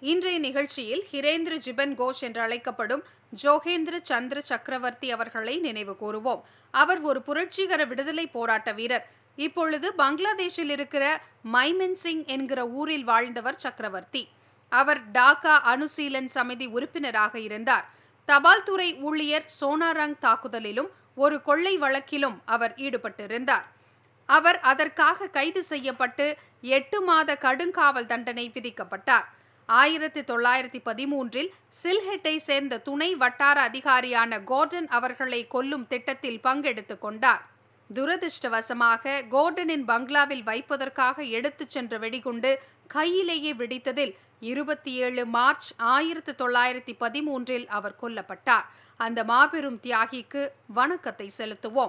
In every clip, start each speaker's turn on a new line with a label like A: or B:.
A: இன்றைய நிகழ்ச்சியில் ஹிரேந்திர ஜிபன் கோஷ் என்று அழைக்கப்படும் ஜோகேந்திர சந்திர சக்கரவர்த்தி அவர்களை நினைவு கூறுவோம் அவர் ஒரு புரட்சிகர விடுதலை போராட்ட வீரர் இப்பொழுது பங்களாதேஷில் இருக்கிற மைமென் சிங் என்கிற ஊரில் வாழ்ந்தவர் சக்கரவர்த்தி அவர் டாக்கா அனுசீலன் சமிதி உறுப்பினராக இருந்தார் தபால் துறை ஊழியர் சோனாரங் தாக்குதலிலும் ஒரு கொள்ளை வழக்கிலும் அவர் ஈடுபட்டிருந்தார் அவர் அதற்காக கைது செய்யப்பட்டு எட்டு மாத கடுங்காவல் தண்டனை விதிக்கப்பட்டார் ஆயிரத்தி தொள்ளாயிரத்தி பதிமூன்றில் சில்ஹெட்டை சேர்ந்த துணை வட்டார அதிகாரியான கோர்டன் அவர்களை கொல்லும் திட்டத்தில் பங்கெடுத்துக் கொண்டார் துரதிருஷ்டவசமாக கோர்டனின் பங்களாவில் வைப்பதற்காக எடுத்துச் சென்ற வெடிகுண்டு கையிலேயே வெடித்ததில் இருபத்தி ஏழு மார்ச் ஆயிரத்தி தொள்ளாயிரத்தி பதிமூன்றில் அவர் கொல்லப்பட்டார் அந்த மாபெரும் தியாகிக்கு வணக்கத்தை செலுத்துவோம்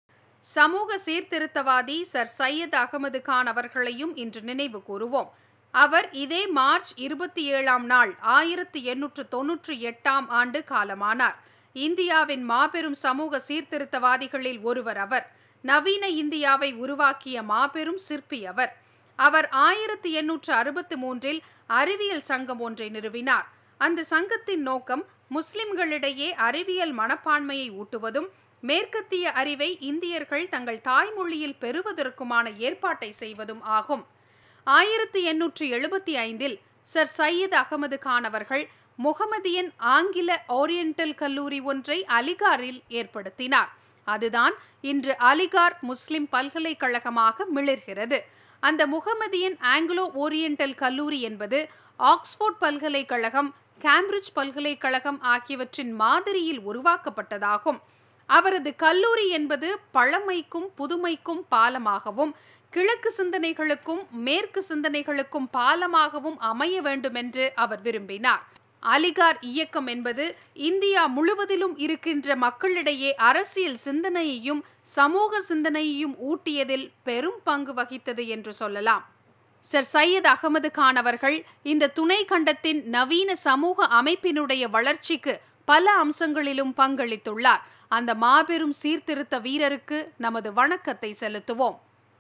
A: சமூக சீர்திருத்தவாதி சர் சையத் அகமது கான் அவர்களையும் இன்று நினைவு கூறுவோம் அவர் இதே மார்ச் இருபத்தி ஏழாம் நாள் ஆயிரத்தி எண்ணூற்று தொன்னூற்றி எட்டாம் ஆண்டு காலமானார் இந்தியாவின் மாபெரும் சமூக சீர்திருத்தவாதிகளில் ஒருவர் அவர் நவீன இந்தியாவை உருவாக்கிய மாபெரும் சிற்பி அவர் அவர் ஆயிரத்தி எண்ணூற்று அறுபத்தி மூன்றில் அறிவியல் சங்கம் ஒன்றை நிறுவினார் அந்த சங்கத்தின் நோக்கம் முஸ்லிம்களிடையே அறிவியல் மனப்பான்மையை ஊட்டுவதும் மேற்கத்திய அறிவை இந்தியர்கள் தங்கள் தாய்மொழியில் பெறுவதற்குமான ஏற்பாட்டை செய்வதும் ஆகும் ஆயிரத்தி எண்ணூற்று எழுபத்தி ஐந்தில் சர் சையத் அகமது கான் அவர்கள் முகமதியன் ஆங்கில ஓரியண்டல் கல்லூரி ஒன்றை அலிகாரில் ஏற்படுத்தினார் அதுதான் இன்று அலிகார் முஸ்லிம் பல்கலைக்கழகமாக மிளிர்கிறது அந்த முகமதியன் ஆங்கிலோ ஓரியண்டல் கல்லூரி என்பது ஆக்ஸ்போர்ட் பல்கலைக்கழகம் கேம்பிரிட்ஜ் பல்கலைக்கழகம் ஆகியவற்றின் மாதிரியில் உருவாக்கப்பட்டதாகும் அவரது கல்லூரி என்பது பழமைக்கும் புதுமைக்கும் பாலமாகவும் கிழக்கு சிந்தனைகளுக்கும் மேற்கு சிந்தனைகளுக்கும் பாலமாகவும் அமைய வேண்டுமென்று அவர் விரும்பினார் அலிகார் இயக்கம் என்பது இந்தியா முழுவதிலும் இருக்கின்ற மக்களிடையே அரசியல் சிந்தனையையும் சமூக சிந்தனையையும் ஊட்டியதில் பெரும் பங்கு வகித்தது என்று சொல்லலாம் சர் சையத் அகமது கான் அவர்கள் இந்த துணை கண்டத்தின் நவீன சமூக அமைப்பினுடைய வளர்ச்சிக்கு பல அம்சங்களிலும் பங்களித்துள்ளார் அந்த மாபெரும் சீர்திருத்த வீரருக்கு நமது வணக்கத்தை செலுத்துவோம்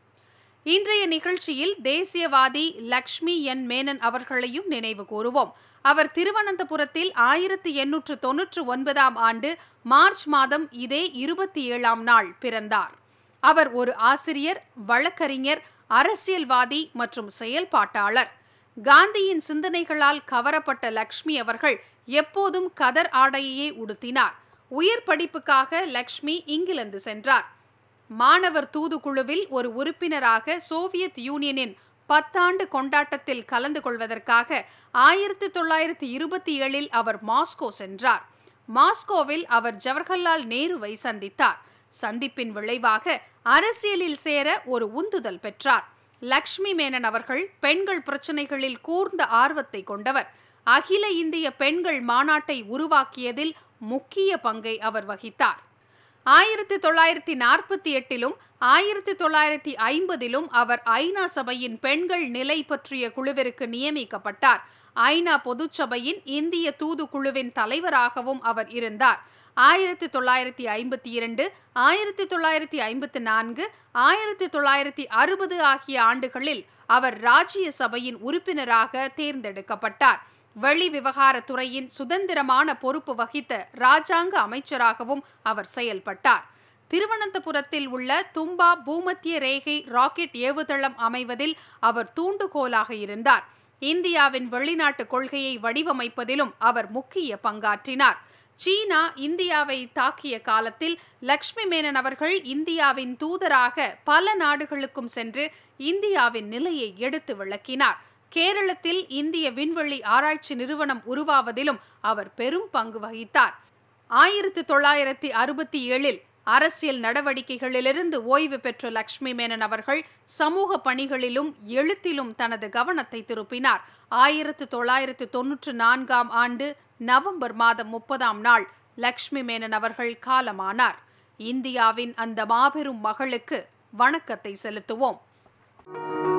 A: இன்றைய நிகழ்ச்சியில் தேசியவாதி லக்ஷ்மி என் மேனன் அவர்களையும் நினைவு கூறுவோம் அவர் திருவனந்தபுரத்தில் ஆயிரத்தி எண்ணூற்று தொன்னூற்று ஒன்பதாம் ஆண்டு மார்ச் மாதம் இதே இருபத்தி ஏழாம் நாள் பிறந்தார் அவர் ஒரு ஆசிரியர் வழக்கறிஞர் அரசியல்வாதி மற்றும் செயல்பாட்டாளர் காந்தியின் சிந்தனைகளால் கவரப்பட்ட லக்ஷ்மி அவர்கள் எப்போதும் கதர் ஆடையையே உடுத்தினார் உயர் படிப்புக்காக லக்ஷ்மி இங்கிலாந்து சென்றார் மாணவர் தூதுக்குழுவில் ஒரு உறுப்பினராக சோவியத் யூனியனின் பத்தாண்டு கொண்டாட்டத்தில் கலந்து கொள்வதற்காக ஆயிரத்தி தொள்ளாயிரத்தி இருபத்தி ஏழில் அவர் மாஸ்கோ சென்றார் மாஸ்கோவில் அவர் ஜவஹர்லால் நேருவை சந்தித்தார் சந்திப்பின் விளைவாக அரசியலில் சேர ஒரு உந்துதல் பெற்றார் லக்ஷ்மி மேனன் அவர்கள் பெண்கள் பிரச்சனைகளில் கூர்ந்த ஆர்வத்தை கொண்டவர் அகில இந்திய பெண்கள் மாநாட்டை உருவாக்கியதில் முக்கிய பங்கை அவர் வகித்தார் ஆயிரத்தி தொள்ளாயிரத்தி நாற்பத்தி எட்டிலும் ஆயிரத்தி தொள்ளாயிரத்தி ஐம்பதிலும் அவர் ஐநா சபையின் பெண்கள் நிலை பற்றிய குழுவிற்கு நியமிக்கப்பட்டார் ஐநா பொதுச்சபையின் இந்திய தூதுக்குழுவின் தலைவராகவும் அவர் இருந்தார் ஆயிரத்தி தொள்ளாயிரத்தி ஐம்பத்தி இரண்டு ஆயிரத்தி தொள்ளாயிரத்தி ஐம்பத்தி நான்கு ஆயிரத்தி தொள்ளாயிரத்தி அறுபது ஆகிய ஆண்டுகளில் அவர் ராஜ்ய சபையின் உறுப்பினராக தேர்ந்தெடுக்கப்பட்டார் வெளி விவகாரத்துறையின் சுதந்திரமான பொறுப்பு வகித்த ராஜாங்க அமைச்சராகவும் அவர் செயல்பட்டார் திருவனந்தபுரத்தில் உள்ள தும்பா பூமத்திய ரேகை ராக்கெட் ஏவுதளம் அமைவதில் அவர் தூண்டுகோலாக இருந்தார் இந்தியாவின் வெளிநாட்டு கொள்கையை வடிவமைப்பதிலும் அவர் முக்கிய பங்காற்றினார் சீனா இந்தியாவை தாக்கிய காலத்தில் லக்ஷ்மி மேனன் அவர்கள் இந்தியாவின் தூதராக பல நாடுகளுக்கும் சென்று இந்தியாவின் நிலையை எடுத்து விளக்கினார் கேரளத்தில் இந்திய விண்வெளி ஆராய்ச்சி நிறுவனம் உருவாவதிலும் அவர் பெரும் பங்கு வகித்தார் ஆயிரத்தி தொள்ளாயிரத்தி அறுபத்தி ஏழில் அரசியல் நடவடிக்கைகளிலிருந்து ஓய்வு பெற்ற லக்ஷ்மி மேனன் அவர்கள் சமூக பணிகளிலும் எழுத்திலும் தனது கவனத்தை திருப்பினார் ஆயிரத்து தொள்ளாயிரத்து தொன்னூற்று நான்காம் ஆண்டு நவம்பர் மாதம் முப்பதாம் நாள் லக்ஷ்மி மேனன் அவர்கள் காலமானார் இந்தியாவின் அந்த மாபெரும் மகளுக்கு வணக்கத்தை செலுத்துவோம்